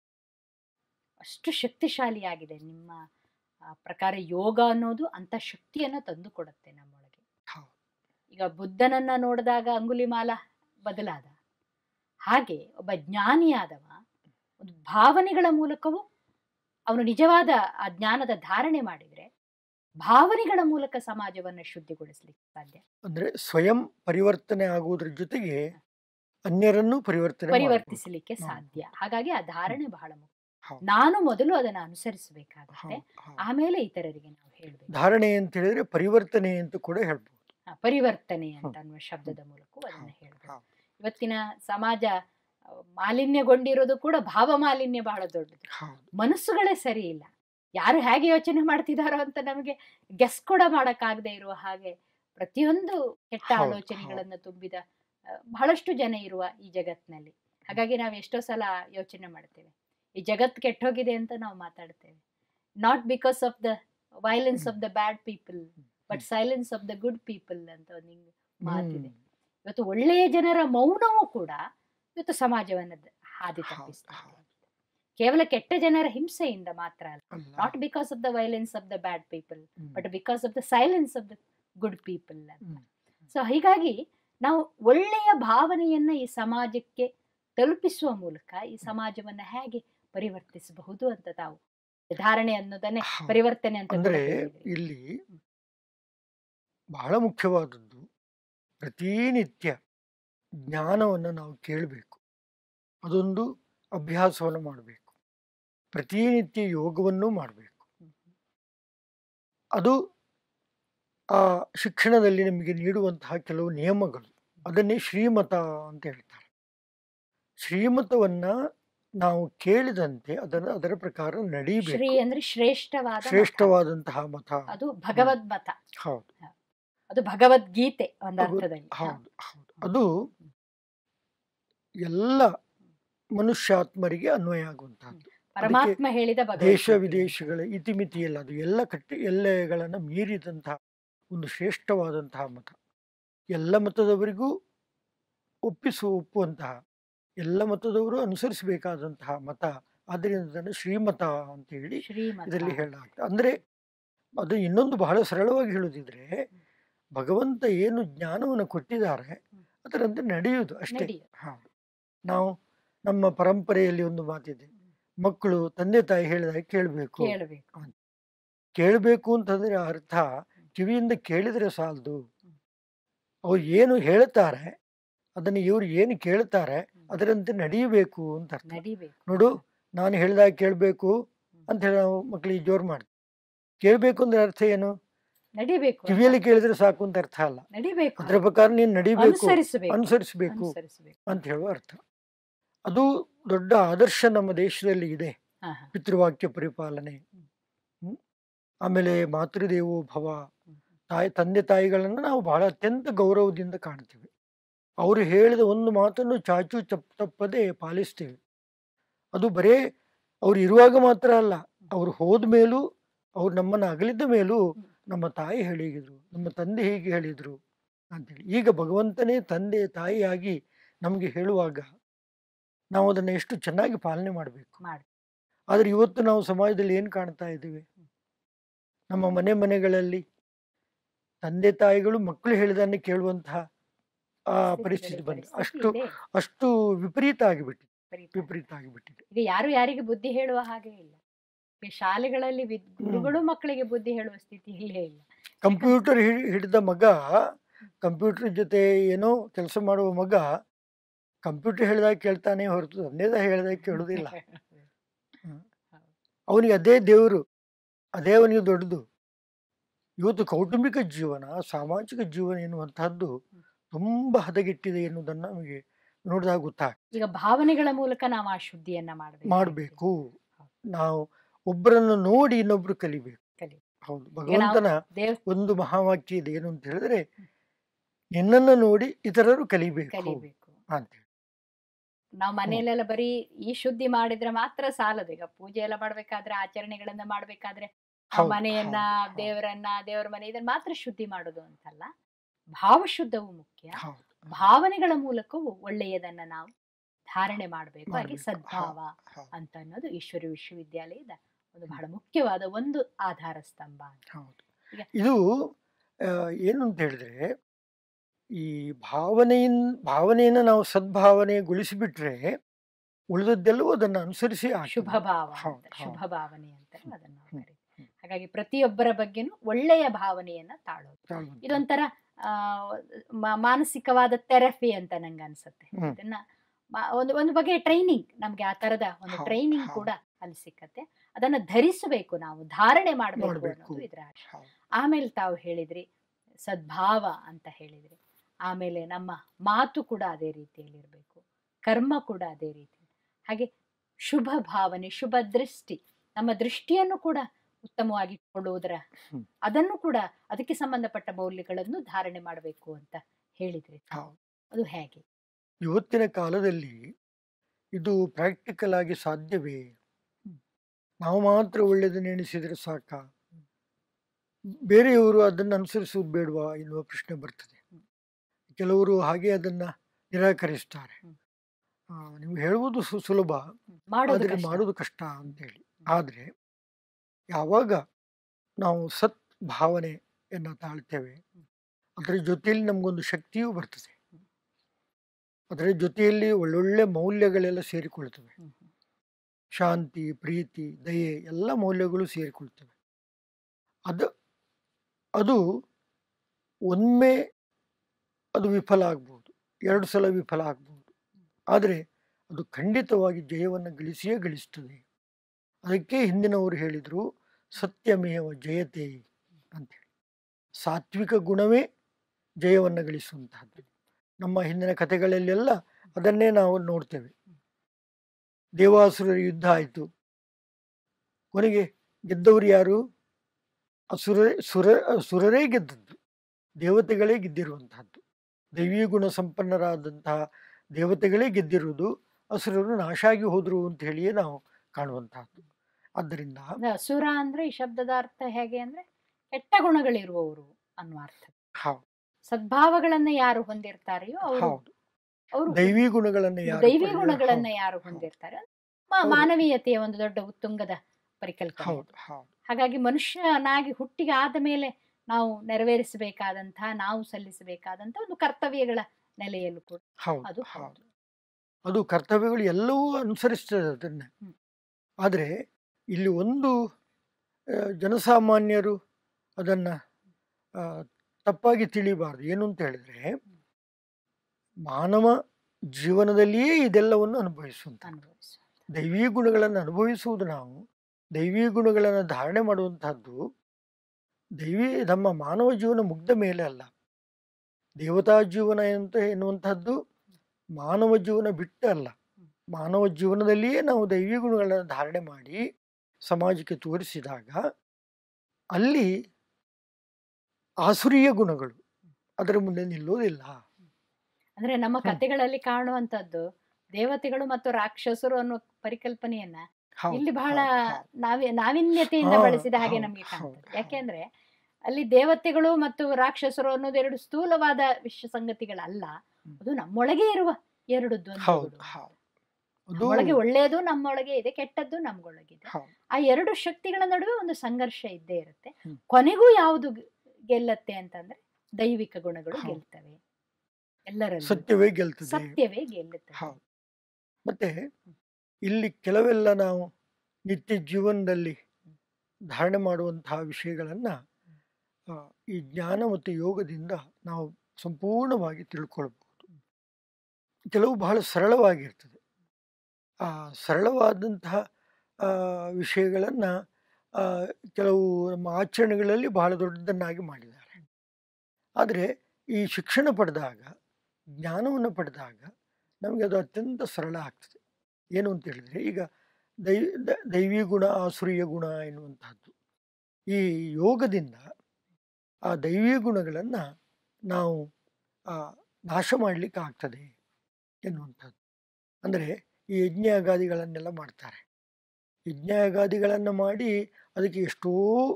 ಅಷ್ಟು ಶಕ್ತಿಶಾಲಿಯಾಗಿದೆ ನಿಮ್ಮ ಆ, ಪ್ರಕಾರ ಯೋಗ ಅನ್ನೋದು ಅಂತ ಶಕ್ತಿಯನ್ನ ತಂದು ಕೊಡುತ್ತೆ ನಮ್ಮೊಳಗೆ ಹೌದು. ಈಗ ಬುದ್ಧನನ್ನ ನೋಡಿದಾಗ ಅಂಗುಲಿಮಾಲ ಬದಲಾದ ಹಾಗೆ ಒಬ್ಬ ಜ್ಞಾನಿಯಾದವ ಒಂದು ಭಾವನೆಗಳ ಮೂಲಕವೂ ಅವನು ನಿಜವಾದ ಆ ಜ್ಞಾನದ ಧಾರಣೆ ಮಾಡಿದ್ರೆ ಭಾವನೆಗಳ ಮೂಲಕ ಸಮಾಜವನ್ನ ಶುದ್ಧಿಗೊಳಿಸ್ಲಿಕ್ಕೆ ಸಾಧ್ಯ ಅಂದ್ರೆ ಸ್ವಯಂ ಪರಿವರ್ತನೆ ಆಗುವುದ್ರ ಜೊತೆಗೆ ಅನ್ಯರನ್ನು ಪರಿವರ್ತನೆ ಮಾಡಬಹುದು. ಪರಿವರ್ತಿಸಲಿಕ್ಕೆ ಹೌದು. ಸಾಧ್ಯ ಹಾಗಾಗಿ ಆ ಧಾರಣೆ ಬಹಳ ಮುಖ್ಯ ಹೌದು. ನಾನು ಮೊದಲು ಅದನ್ನು ಅನುಸರಿಸಬೇಕಾಗುತ್ತೆ ಹೌದು, ಹೌದು. ಆಮೇಲೆ ಇತರರಿಗೆ ನಾವು ಹೇಳ್ಬೇಕು ಧಾರಣೆ ಅಂತ ಹೇಳಿದ್ರೆ ಪರಿವರ್ತನೆ ಅಂತ ಕೂಡ ಹೇಳ್ಬೋದು ಆ, ಪರಿವರ್ತನೆ ಅಂತ ಹ್ಮ್. ಅನ್ನುವ ಶಬ್ದದ ಮೂಲಕವೂ ಅದನ್ನ ಹೌದು, ಹೇಳ್ಬೇಕು ಹೌದು. ಇವತ್ತಿನ ಸಮಾಜ ಆ, ಮಾಲಿನ್ಯಗೊಂಡಿರೋದು ಕೂಡ ಭಾವ ಮಾಲಿನ್ಯ ಬಹಳ ದೊಡ್ಡದು ಹೌದು ಮನಸ್ಸುಗಳೇ ಸರಿ ಇಲ್ಲ ಯಾರು ಹೇಗೆ ಯೋಚನೆ ಮಾಡ್ತಿದಾರೋ ಅಂತ ನಮಗೆ ಗೆಸ್ ಕೂಡ ಮಾಡಕ್ಕಾಗದೆ ಇರುವ ಹಾಗೆ ಪ್ರತಿಯೊಂದು ಕೆಟ್ಟ ಹೌದು, ಆಲೋಚನೆಗಳನ್ನ ತುಂಬಿದ ಆ, ಬಹಳಷ್ಟು ಜನ ಇರುವ ಈ ಜಗತ್ತಿನಲ್ಲಿ ಹಾಗಾಗಿ ನಾವು ಎಷ್ಟೋ ಸಲ ಯೋಚನೆ ಮಾಡ್ತೇವೆ ಈ ಜಗತ್ತು ಕೆಟ್ಟೋಗಿದೆ ಅಂತ ನಾವು ಮಾತಾಡ್ತೇವೆ not because of the violence of the bad people but silence of the good people ಅಂತ ಒಂದು ಹಿಂಗ್ ಮಾತಿದೆ ಹ್ಮ್. ಇವತ್ತು ಒಳ್ಳೆಯ ಜನರ ಮೌನವೂ ಕೂಡ ಇವತ್ತು ಸಮಾಜವನ್ನ ದ- ಹಾದಿ ಹೌದು, ತಪ್ಪಿಸ್ತಾ ಇದೆ. ಹೌದು. ಕೇವಲ ಕೆಟ್ಟ ಜನರ ಹಿಂಸೆಯಿಂದ ಮಾತ್ರ ಅಲ್ಲ ಅಲ್ಲ. Not because of the violence of the bad people hmm. But because of the silence of the good people ಅಂತ ಹ್ಮ್. ಸೊ ಹೀಗಾಗಿ ನಾವು ಒಳ್ಳೆಯ ಭಾವನೆಯನ್ನ ಈ ಸಮಾಜಕ್ಕೆ ತಲುಪಿಸುವ ಮೂಲಕ ಈ ಸಮಾಜವನ್ನ ಹೇಗೆ ಪರಿವರ್ತಿಸಬಹುದು ಅಂತ ತಾವು ಧಾರಣೆ ಅನ್ನೋದನ್ನೇ ಹೌದು. ಪರಿವರ್ತನೆ ಅಂತ ಕೂಡ ಅಂದ್ರೆ ಹೇಳಿದ್ರಿ. ಇಲ್ಲಿ ಬಹಳ ಮುಖ್ಯವಾದದ್ದು ಪ್ರತಿನಿತ್ಯ ಜ್ಞಾನವನ್ನು ನಾವು ಕೇಳಬೇಕು ಅದೊಂದು ಅಭ್ಯಾಸವನ್ನು ಮಾಡಬೇಕು ಪ್ರತಿನಿತ್ಯ ಯೋಗವನ್ನು ಮಾಡಬೇಕು ಅದು ಆ ಶಿಕ್ಷಣದಲ್ಲಿ ನಮಗೆ ನೀಡುವಂತಹ ಕೆಲವು ನಿಯಮಗಳು ಅದನ್ನೇ ಶ್ರೀಮತ ಅಂತ ಹೇಳ್ತಾರೆ ಶ್ರೀಮತವನ್ನ ನಾವು ಕೇಳಿದಂತೆ ಅದನ್ನು ಅದರ ಪ್ರಕಾರ ಶ್ರೀ ನಡೀಬೇಕು ಅಂದ್ರೆ ಶ್ರೇಷ್ಠವಾದ ಮತ. ಶ್ರೇಷ್ಠವಾದಂತಹ ಮತ ಅದು ಭಗವದ್ ಮತ ಹೌದು ಅದು ಭಗವದ್ಗೀತೆ ಒಂದು ಹೌದು, ಅರ್ಥದಲ್ಲಿ ಹ. ಹೌದು ಹೌದು ಅದು ಎಲ್ಲ ಮನುಷ್ಯಾತ್ಮರಿಗೆ ಅನ್ವಯ ಆಗುವಂತಹದ್ದು ಪರಮಾತ್ಮ ಹೇಳಿದ ದೇಶ ಭಗವದ್ಗೀತೆ. ವಿದೇಶಗಳ ಇತಿಮಿತಿ ಎಲ್ಲ ಅದು ಎಲ್ಲ ಕಟ್ಟಿ ಎಲ್ಲೆಗಳನ್ನು ಮೀರಿದಂತಹ ಒಂದು ಶ್ರೇಷ್ಠವಾದಂತಹ ಮತ ಎಲ್ಲ ಮತದವರಿಗೂ ಒಪ್ಪಿಸು ಒಪ್ಪುವಂತಹ ಎಲ್ಲ ಮತದವರು ಅನುಸರಿಸಬೇಕಾದಂತಹ ಮತ ಆದ್ದರಿಂದ ಅದನ್ನು ಶ್ರೀಮತ ಅಂತ ಹೇಳಿ ಶ್ರೀಮತ ಇದರಲ್ಲಿ ಹೇಳಲಾಗ್ತದೆ ಅಂದ್ರೆ ಅದು ಇನ್ನೊಂದು ಬಹಳ ಸರಳವಾಗಿ ಹೇಳುದಿದ್ರೆ ಭಗವಂತ ಏನು ಜ್ಞಾನವನ್ನು ಕೊಟ್ಟಿದ್ದಾರೆ ಅದರಂತೆ ನಡೆಯುವುದು ಅಷ್ಟೇ ನಡೆಯುವುದು. ಹಾ ನಾವು ನಮ್ಮ ಪರಂಪರೆಯಲ್ಲಿ ಒಂದು ಮಾತಿದೆ ಮಕ್ಕಳು ತಂದೆ ತಾಯಿ ಹೇಳಿದಾಗ ಕೇಳಬೇಕು ಕೇಳಬೇಕು ಕೇಳಬೇಕು ಅಂತಂದ್ರೆ ಅರ್ಥ ಕಿವಿಯಿಂದ ಕೇಳಿದ್ರೆ ಸಾಲದು ಅವ್ರು ಏನು ಹೇಳ್ತಾರೆ ಅದನ್ನು ಇವ್ರು ಏನು ಕೇಳ್ತಾರೆ ಅದರಂತೆ ನಡೆಯಬೇಕು ಅಂತ ಅರ್ಥ ನಡಿಬೇಕು ನೋಡು ನಾನು ಹೇಳಿದಾಗ ಕೇಳಬೇಕು ಅಂತ ಹೇಳಿ ನಾವು ಮಕ್ಕಳಿಗೆ ಜೋರು ಮಾಡ್ತೀವಿ ಕೇಳಬೇಕು ಅಂದ್ರೆ ಅರ್ಥ ಏನು ನಡಿಬೇಕು ಅಂತ. ಕಿವಿಯಲ್ಲಿ ಕೇಳಿದ್ರೆ ಸಾಕು ಅಂತ ಅರ್ಥ ಅಲ್ಲ ನಡಿಬೇಕು ಅದರ ಪ್ರಕಾರ ನೀನು ನಡಿಬೇಕು ಅನುಸರಿಸಬೇಕು ಅನುಸರಿಸಬೇಕು ಅನುಸರಿಸಬೇಕು ಅಂತ ಹೇಳುವ ಅರ್ಥ ಅದು ದೊಡ್ಡ ಆದರ್ಶ ನಮ್ಮ ದೇಶದಲ್ಲಿ ಇದೆ ಹಾ, ಹಾ. ಪಿತೃವಾಕ್ಯ ಪರಿಪಾಲನೆ ಹ್ಮ್? ಆಮೇಲೆ ಮಾತೃದೇವೋ ಭವ ತಾಯಿ ತಂದೆ ತಾಯಿಗಳನ್ನು ನಾವು ಬಹಳ ಅತ್ಯಂತ ಗೌರವದಿಂದ ಕಾಣ್ತೀವಿ ಅವರು ಹೇಳಿದ ಒಂದು ಮಾತನ್ನು ಚಾಚು ಚಪ್ ತಪ್ಪದೆ ಪಾಲಿಸ್ತೇವೆ ಅದು ಬರೇ ಅವ್ರು ಇರುವಾಗ ಮಾತ್ರ ಅಲ್ಲ ಅವ್ರು ಹೋದ ಮೇಲೂ ಅವ್ರು ನಮ್ಮನ್ನು ಅಗಲಿದ ಮೇಲೂ ನಮ್ಮ ತಾಯಿ ಹೇಳಿದ್ರು ನಮ್ಮ ತಂದೆ ಹೀಗೆ ಹೇಳಿದರು ಅಂತೇಳಿ ಈಗ ಭಗವಂತನೇ ತಂದೆ ತಾಯಿಯಾಗಿ ನಮಗೆ ಹೇಳುವಾಗ ನಾವು ಅದನ್ನು ಎಷ್ಟು ಚೆನ್ನಾಗಿ ಪಾಲನೆ ಮಾಡಬೇಕು ಮಾಡಿ ಆದರೆ ಇವತ್ತು ನಾವು ಸಮಾಜದಲ್ಲಿ ಏನು ಕಾಣ್ತಾ ಇದ್ದೀವಿ ನಮ್ಮ ಮನೆ ಮನೆಗಳಲ್ಲಿ ತಂದೆ ತಾಯಿಗಳು ಮಕ್ಕಳು ಹೇಳಿದನ್ನು ಕೇಳುವಂತಹ ಆ ಪರಿಸ್ಥಿತಿ ಬಂದು ಅಷ್ಟು ಅಷ್ಟು ವಿಪರೀತ ಆಗಿಬಿಟ್ಟಿದೆ ವಿಪರೀತ ಆಗಿಬಿಟ್ಟಿದೆ ಈಗ ಯಾರು ಯಾರಿಗೆ ಬುದ್ಧಿ ಹೇಳುವ ಹಾಗೆ ಇಲ್ಲ ಈಗ ಶಾಲೆಗಳಲ್ಲಿ ವಿದ್- ಗುರುಗಳು ಮಕ್ಕಳಿಗೆ ಬುದ್ಧಿ ಹೇಳುವ ಸ್ಥಿತಿ ಇಲ್ಲೇ ಇಲ್ಲ ಕಂಪ್ಯೂಟರ್ ಹಿಡಿದ ಮಗ ಕಂಪ್ಯೂಟರ್ ಜೊತೆ ಏನೋ ಕೆಲಸ ಮಾಡುವ ಮಗ ಕಂಪ್ಯೂಟರ್ ಹೇಳಿದಾಗ ಕೇಳ್ತಾನೆ ಹೊರತು ತಂದೆದ ಹೇಳಿದಾಗ ಕೇಳೋದಿಲ್ಲ ಅವನಿಗೆ ಅದೇ ದೇವರು ಅದೇ ಅವನಿಗೆ ದೊಡ್ಡದು ಇವತ್ತು ಕೌಟುಂಬಿಕ ಜೀವನ ಸಾಮಾಜಿಕ ಜೀವನ ಎನ್ನುವಂತಹದ್ದು ತುಂಬ ಹದಗೆಟ್ಟಿದೆ ಎನ್ನುವುದನ್ನು ನಮಗೆ ನೋಡಿದಾಗ ಗೊತ್ತಾಗ್ತದೆ ಈಗ ಭಾವನೆಗಳ ಮೂಲಕ ನಾವು ಆ ಶುದ್ಧಿಯನ್ನ ಮಾಡಬೇಕು ಮಾಡಬೇಕು ನಾವು ಒಬ್ಬರನ್ನು ನೋಡಿ ಇನ್ನೊಬ್ರು ಕಲಿಬೇಕು ಕಲಿ. ಹೌದು ಈಗ ನಾವು ಭಗವಂತನ ದೇವ್ ಒಂದು ಮಹಾವಾಕ್ಯ ಇದೆ ಏನು ಅಂತ ಹೇಳಿದ್ರೆ ನಿನ್ನನ್ನು ನೋಡಿ ಇತರರು ಕಲಿಬೇಕು ಕಲಿಬೇಕು ಅಂತ ಹೇಳಿ. ನಾವು ಮನೆಯಲ್ಲೆಲ್ಲ ಬರೀ ಈ ಶುದ್ಧಿ ಮಾಡಿದ್ರೆ ಮಾತ್ರ ಸಾಲದು ಈಗ ಪೂಜೆ ಎಲ್ಲ ಮಾಡ್ಬೇಕಾದ್ರೆ ಆಚರಣೆಗಳನ್ನ ಮಾಡ್ಬೇಕಾದ್ರೆ ಆ ಹೌದು, ಮನೆಯನ್ನ ಹೌದು, ಹೌದು, ದೇವರನ್ನ ದೇವರ ಮನೆ ಇದನ್ನ ಮಾತ್ರ ಶುದ್ಧಿ ಮಾಡೋದು ಅಂತಲ್ಲ ಭಾವಶುದ್ಧವು ಮುಖ್ಯ ಹೌದು, ಭಾವನೆಗಳ ಮೂಲಕವೂ ಒಳ್ಳೆಯದನ್ನ ನಾವು ಧಾರಣೆ ಮಾಡಬೇಕು ಹಾಗೆ ಮಾಡ್ಬೇಕು. ಸದ್ಭಾವ ಹೌದು, ಅಂತ ಅನ್ನೋದು ಈಶ್ವರಿ ವಿಶ್ವವಿದ್ಯಾಲಯದ ಒಂದು ಬಹಳ ಮುಖ್ಯವಾದ ಒಂದು ಆಧಾರ ಸ್ತಂಭ ಅಂತ. ಹೌದು. ಈಗ- ಇದು ಆ, ಏನು ಅಂತ ಹೇಳಿದ್ರೆ ಈ ಭಾವನೆಯಿನ್ ಭಾವನೆಯನ್ನು ನಾವು ಸದ್ಭಾವನೆಗೊಳಿಸಿಬಿಟ್ರೆ ಉಳಿದದ್ದೆಲ್ಲವೂ ಅದನ್ನು ಅನುಸರಿಸಿ ಆಗ್ತದೆ. ಶುಭ ಭಾವ ಹೌದು, ಅಂತ ಶುಭ ಹೌದು. ಭಾವನೆ ಅಂತ ಅದನ್ನ ನಾವು ಹ್ಮ್, ಕರೀತೀವಿ ಹ್ಮ್. ಹಾಗಾಗಿ ಪ್ರತಿಯೊಬ್ಬರ ಬಗ್ಗೆನೂ ಒಳ್ಳೆಯ ಭಾವನೆಯನ್ನ ತಾಳೋದು ತಾಳ್ವಂತ. ಇದೊಂಥರ ಆ, ಮಾ- ಮಾನಸಿಕವಾದ ಥೆರಪಿ ಅಂತ ನಂಗೆ ಅನ್ಸುತ್ತೆ ಹ್ಮ್. ಇದನ್ನ ಮಾ- ಒಂದು ಒಂದು ಬಗೆಯ ಟ್ರೈನಿಂಗ್ ನಮ್ಗೆ ಆ ತರದ ಒಂದು ಹೌದು, ಟ್ರೈನಿಂಗ್ ಹೌದು. ಕೂಡ ಅಲ್ಲಿ ಸಿಕ್ಕತ್ತೆ ಅದನ್ನ ಧರಿಸಬೇಕು ನಾವು ಧಾರಣೆ ಮಾಡಬೇಕು ಮಾಡ್ಬೇಕು. ಅನ್ನೋದು ಇದರ ಆಶಯ. ಹೌದು. ಆಮೇಲೆ ತಾವು ಹೇಳಿದ್ರಿ ಸದ್ಭಾವ ಅಂತ ಹೇಳಿದ್ರಿ ಆಮೇಲೆ ನಮ್ಮ ಮಾತು ಕೂಡ ಅದೇ ರೀತಿಯಲ್ಲಿ ಇರಬೇಕು ಕರ್ಮ ಕೂಡ ಅದೇ ರೀತಿ ಹಾಗೆ ಶುಭ ಭಾವನೆ ಶುಭ ದೃಷ್ಟಿ ನಮ್ಮ ದೃಷ್ಟಿಯನ್ನು ಕೂಡ ಉತ್ತಮವಾಗಿ ಕೊಳ್ಳುವುದರ ಹ್ಮ್. ಅದನ್ನು ಕೂಡ ಅದಕ್ಕೆ ಸಂಬಂಧಪಟ್ಟ ಮೌಲ್ಯಗಳನ್ನು ಧಾರಣೆ ಮಾಡಬೇಕು ಅಂತ ಹೇಳಿದ್ರಿ ತಾವು. ಹೌದು. ಅದು ಹೇಗೆ ಇವತ್ತಿನ ಕಾಲದಲ್ಲಿ ಇದು ಪ್ರಾಕ್ಟಿಕಲ್ ಆಗಿ ಸಾಧ್ಯವೇ ಹ್ಮ್. ನಾವು ಮಾತ್ರ ಒಳ್ಳೆಯದನ್ನು ಎಣಿಸಿದರೆ ಸಾಕ ಬೇರೆಯವರು ಅದನ್ನು ಅನುಸರಿಸುವುದು ಬೇಡವಾ ಎನ್ನುವ ಪ್ರಶ್ನೆ ಬರ್ತದೆ ಹ್ಮ್. ಕೆಲವರು ಹಾಗೆ ಅದನ್ನು ನಿರಾಕರಿಸ್ತಾರೆ ಹ್ಮ್. ಆ, ನೀವು ಹೇಳುವುದು ಸು ಸುಲಭ ಮಾಡೋದು ಆದರೆ ಕಷ್ಟ. ಮಾಡೋದು ಕಷ್ಟ ಅಂತೇಳಿ ಆದರೆ ಯಾವಾಗ ನಾವು ಸತ್ ಭಾವನೆಯನ್ನು ತಾಳ್ತೇವೆ ಹ್ಮ್. ಅದರ ಜೊತೆಯಲ್ಲಿ ನಮಗೊಂದು ಶಕ್ತಿಯೂ ಬರ್ತದೆ ಹ್ಮ್. ಅದರ ಜೊತೆಯಲ್ಲಿ ಒಳ್ಳೊಳ್ಳೆ ಮೌಲ್ಯಗಳೆಲ್ಲ ಸೇರಿಕೊಳ್ತವೆ ಹ್ಮ್, ಹ್ಮ್. ಶಾಂತಿ ಪ್ರೀತಿ ದಯೆ ಎಲ್ಲ ಮೌಲ್ಯಗಳು ಸೇರಿಕೊಳ್ತವೆ ಅದು ಅದು ಒಮ್ಮೆ ಅದು ವಿಫಲ ಆಗ್ಬೋದು ಎರಡು ಸಲ ವಿಫಲ ಆಗ್ಬೋದು ಆದರೆ ಅದು ಖಂಡಿತವಾಗಿ ಜಯವನ್ನು ಗಳಿಸಿಯೇ ಗಳಿಸ್ತದೆ ಅದಕ್ಕೆ ಹಿಂದಿನವರು ಹೇಳಿದರು ಸತ್ಯಮೇವ ಜಯತೆ ಅಂತೇಳಿ ಸಾತ್ವಿಕ ಗುಣವೇ ಜಯವನ್ನು ಗಳಿಸುವಂತಹದ್ದು ನಮ್ಮ ಹಿಂದಿನ ಕಥೆಗಳಲ್ಲೆಲ್ಲ ಅದನ್ನೇ ನಾವು ನೋಡ್ತೇವೆ ದೇವಾಸುರರ ಯುದ್ಧ ಆಯಿತು ಕೊನೆಗೆ ಗೆದ್ದವರು ಯಾರು ಅಸುರ ಸುರ ಸುರರೇ ಗೆದ್ದದ್ದು ದೇವತೆಗಳೇ ಗೆದ್ದಿರುವಂತಹದ್ದು ದೈವೀ ಗುಣ ಸಂಪನ್ನರಾದಂತಹ ದೇವತೆಗಳೇ ಗೆದ್ದಿರುವುದು ಅಸುರರು ನಾಶ ಆಗಿ ಹೋದರು ಅಂತ ಹೇಳಿಯೇ ನಾವು ಕಾಣುವಂತಹದ್ದು ಆದ್ದರಿಂದ ಅಂದ್ರೆ ಅಸುರ ಅಂದ್ರೆ ಈ ಶಬ್ದದ ಅರ್ಥ ಹೇಗೆ ಅಂದ್ರೆ ಕೆಟ್ಟ ಗುಣಗಳಿರುವವರು ಅನ್ನುವ ಅರ್ಥ ಹೌದು ಸದ್ಭಾವಗಳನ್ನ ಯಾರು ಹೊಂದಿರ್ತಾರೆಯೋ ಅವರು ಹೌದು ಅವರು ದೈವಿ ಗುಣಗಳನ್ನು ಯಾರು ದೈವಿ ಪಡೆದಿರೋ- ಗುಣಗಳನ್ನ ಹೌದು, ಯಾರು ಹೌದು. ಹೊಂದಿರ್ತಾರೆ ಮಾ- ಹೌದು. ಮಾನವೀಯತೆಯ ಒಂದು ದೊಡ್ಡ ಉತ್ತುಂಗದ ಪರಿಕಲ್ಪನೆ ಹೌದು ಅದು. ಹೌದು ಹಾಗಾಗಿ ಮನುಷ್ಯನಾಗಿ ಹುಟ್ಟಿಗೆ ಆದ ಮೇಲೆ ನಾವು ನೆರವೇರಿಸಬೇಕಾದಂತಹ ನಾವು ಸಲ್ಲಿಸಬೇಕಾದಂತಹ ಒಂದು ಕರ್ತವ್ಯಗಳ ನೆಲೆಯಲ್ಲೂ ಕೂಡ ಹೌದು ಅದು ಹೌದು ಹೌದು ಅದು ಕರ್ತವ್ಯಗಳು ಎಲ್ಲವೂ ಅನುಸರಿಸ್ತದೆ ಅದನ್ನು ಹ್ಮ್. ಆದರೆ ಇಲ್ಲಿ ಒಂದು ಆ, ಜನಸಾಮಾನ್ಯರು ಅದನ್ನು ತಪ್ಪಾಗಿ ತಿಳಿಬಾರ್ದು ಏನು ಅಂತ ಹೇಳಿದ್ರೆ ಮಾನವ ಜೀವನದಲ್ಲಿಯೇ ಇದೆಲ್ಲವನ್ನು ಅನುಭವಿಸುವಂತ ಅನುಭವಿಸುವ ದೈವೀ ಗುಣಗಳನ್ನು ಅನುಭವಿಸುವುದು ನಾವು ದೈವೀ ಗುಣಗಳನ್ನು ಧಾರಣೆ ಮಾಡುವಂತಹದ್ದು ದೈವೀ ನಮ್ಮ ಮಾನವ ಜೀವನ ಮುಗ್ದ ಮೇಲೆ ಅಲ್ಲ ದೇವತಾ ಜೀವನ ಅಂತ ಎನ್ನುವಂತಹದ್ದು ಮಾನವ ಜೀವನ ಬಿಟ್ಟು ಅಲ್ಲ ಮಾನವ ಜೀವನದಲ್ಲಿಯೇ ನಾವು ದೈವೀ ಗುಣಗಳನ್ನು ಧಾರಣೆ ಮಾಡಿ ಸಮಾಜಕ್ಕೆ ತೋರಿಸಿದಾಗ ಅಲ್ಲಿ ಆಸುರಿಯ ಗುಣಗಳು ಅದರ ಮುಂದೆ ನಿಲ್ಲೋದಿಲ್ಲ ಅಂದ್ರೆ ನಮ್ಮ ಹ್ಮ್. ಕಥೆಗಳಲ್ಲಿ ಕಾಣುವಂತದ್ದು ದೇವತೆಗಳು ಮತ್ತು ರಾಕ್ಷಸರು ಅನ್ನೋ ಪರಿಕಲ್ಪನೆಯನ್ನ ಹೌದು, ಇಲ್ಲಿ ಬಹಳ ಹೌದು, ಹೌದು. ನಾವಿ ನಾವಿನ್ಯತೆಯಿಂದ ಹಾ, ಬಳಸಿದ ಹಾಗೆ ಹೌದು, ನಮಗೆ ಹೌದು, ಕಾಣ್ತದೆ ಹೌದು. ಯಾಕೆಂದ್ರೆ ಅಲ್ಲಿ ದೇವತೆಗಳು ಮತ್ತು ರಾಕ್ಷಸರು ಅನ್ನೋದು ಎರಡು ಸ್ಥೂಲವಾದ ವಿಶ್ವ ಸಂಗತಿಗಳಲ್ಲ ಹ್ಮ್. ಅದು ನಮ್ಮೊಳಗೆ ಇರುವ ಎರಡು ಹೌದು ದ್ವಂದ್ವಗಳು ಹೌದು ನಮ್ಮೊಳಗೆ ಅದು ಒಳ್ಳೆಯದು ನಮ್ಮೊಳಗೆ ಇದೆ ಕೆಟ್ಟದ್ದು ನಮ್ಮೊಳಗಿದೆ ಹೌದು ಆ ಎರಡು ಶಕ್ತಿಗಳ ನಡುವೆ ಒಂದು ಸಂಘರ್ಷ ಇದ್ದೇ ಇರುತ್ತೆ ಹ್ಮ್. ಕೊನೆಗೂ ಯಾವುದು ಗೆ- ಗೆಲ್ಲತ್ತೆ ಅಂತಂದ್ರೆ ದೈವಿಕ ಗುಣಗಳು ಹೌದು. ಗೆಲ್ತವೆ ಎಲ್ಲರಲ್ಲೂ ಸತ್ಯವೇ ಗೆಲ್ತದೆ ಸತ್ಯವೇ ಗೆಲ್ಲುತ್ತದೆ ಹೌದು ಮತ್ತೆ ಇಲ್ಲಿ ಕೆಲವೆಲ್ಲ ನಾವು ನಿತ್ಯ ಜೀವನದಲ್ಲಿ ಧಾರಣೆ ಮಾಡುವಂತಹ ವಿಷಯಗಳನ್ನ ಆ, ಈ ಜ್ಞಾನ ಮತ್ತು ಯೋಗದಿಂದ ನಾವು ಸಂಪೂರ್ಣವಾಗಿ ತಿಳ್ಕೊಳ್ಬಹುದು ಕೆಲವು ಬಹಳ ಸರಳವಾಗಿರ್ತದೆ ಆ ಸರಳವಾದಂತಹ ಆ, ವಿಷಯಗಳನ್ನ ಆ, ಕೆಲವು ನಮ್ಮ ಆಚರಣೆಗಳಲ್ಲಿ ಬಹಳ ದೊಡ್ಡದನ್ನಾಗಿ ಮಾಡಿದ್ದಾರೆ ಆದರೆ ಈ ಶಿಕ್ಷಣ ಪಡೆದಾಗ ಜ್ಞಾನವನ್ನು ಪಡೆದಾಗ ನಮಗೆ ಅದು ಅತ್ಯಂತ ಸರಳ ಆಗ್ತದೆ ಏನು ಅಂತ ಹೇಳಿದ್ರೆ ಈಗ ದೈ ದ- ದೈವಿ ಗುಣ ಆಸುರಿಯ ಗುಣ ಎನ್ನುವಂತಹದ್ದು ಈ ಯೋಗದಿಂದ ಆ ದೈವಿ ಗುಣಗಳನ್ನು ನಾವು ಆ, ನಾಶ ಮಾಡಲಿಕ್ಕೆ ಆಗ್ತದೆ ಎನ್ನುವಂಥದ್ದು ಅಂದರೆ ಈ ಯಜ್ಞಾಗಾದಿಗಳನ್ನೆಲ್ಲ ಮಾಡ್ತಾರೆ ಯಜ್ಞಾಗಾದಿಗಳನ್ನು ಮಾಡಿ ಅದಕ್ಕೆ ಎಷ್ಟೋ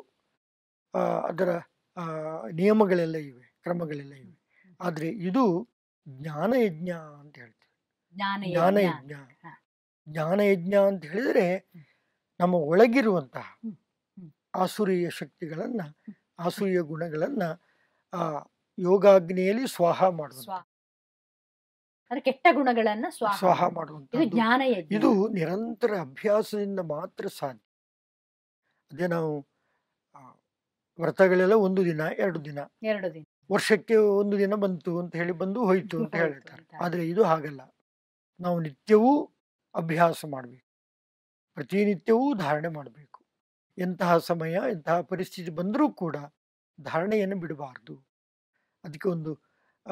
ಆ, ಅದರ ಆ, ನಿಯಮಗಳೆಲ್ಲ ಇವೆ ಕ್ರಮಗಳೆಲ್ಲ ಇವೆ ಆದರೆ ಇದು ಜ್ಞಾನಯಜ್ಞ ಅಂತ ಹೇಳ್ತೀವಿ ಜ್ಞಾನ ಜ್ಞಾನಯಜ್ಞ ಹಾ. ಜ್ಞಾನಯಜ್ಞ ಅಂತ ಹೇಳಿದರೆ ನಮ್ಮ ಒಳಗಿರುವಂತಹ ಹ್ಮ್. ಹ್ಮ್. ಆಸುರಿಯ ಶಕ್ತಿಗಳನ್ನ ಆಸುರಿಯ ಗುಣಗಳನ್ನ ಆ ಯೋಗಾಗ್ನಿಯಲ್ಲಿ ಸ್ವಾಹ ಮಾಡುವ ಸ್ವಾ ಅಂದ್ರೆ ಕೆಟ್ಟ ಗುಣಗಳನ್ನ ಸ್ವಾಹ ಸ್ವಾಹ ಇದು ಮಾಡುವಂಥದ್ದು ಜ್ಞಾನ ಯಜ್ಞ ಇದು ನಿರಂತರ ಅಭ್ಯಾಸದಿಂದ ಮಾತ್ರ ಸಾಧ್ಯ ಅದೇ ನಾವು ಆ, ವ್ರತಗಳೆಲ್ಲ ಒಂದು ದಿನ ಎರಡು ದಿನ ಎರಡು ದಿನ ವರ್ಷಕ್ಕೆ ಒಂದು ದಿನ ಬಂತು ಅಂತ ಹೇಳಿ ಬಂದು ಹೋಯ್ತು ಅಂತ ಹೋಯ್ತು ಹೇಳ್ತಾರೆ ಅಂತ. ಆದರೆ ಇದು ಹಾಗಲ್ಲ ನಾವು ನಿತ್ಯವೂ ಅಭ್ಯಾಸ ಮಾಡಬೇಕು ಪ್ರತಿನಿತ್ಯವೂ ಧಾರಣೆ ಮಾಡಬೇಕು ಎಂತಹ ಸಮಯ ಎಂತಹ ಪರಿಸ್ಥಿತಿ ಬಂದರೂ ಕೂಡ ಧಾರಣೆಯನ್ನು ಬಿಡಬಾರ್ದು ಅದಕ್ಕೆ ಒಂದು ಆ,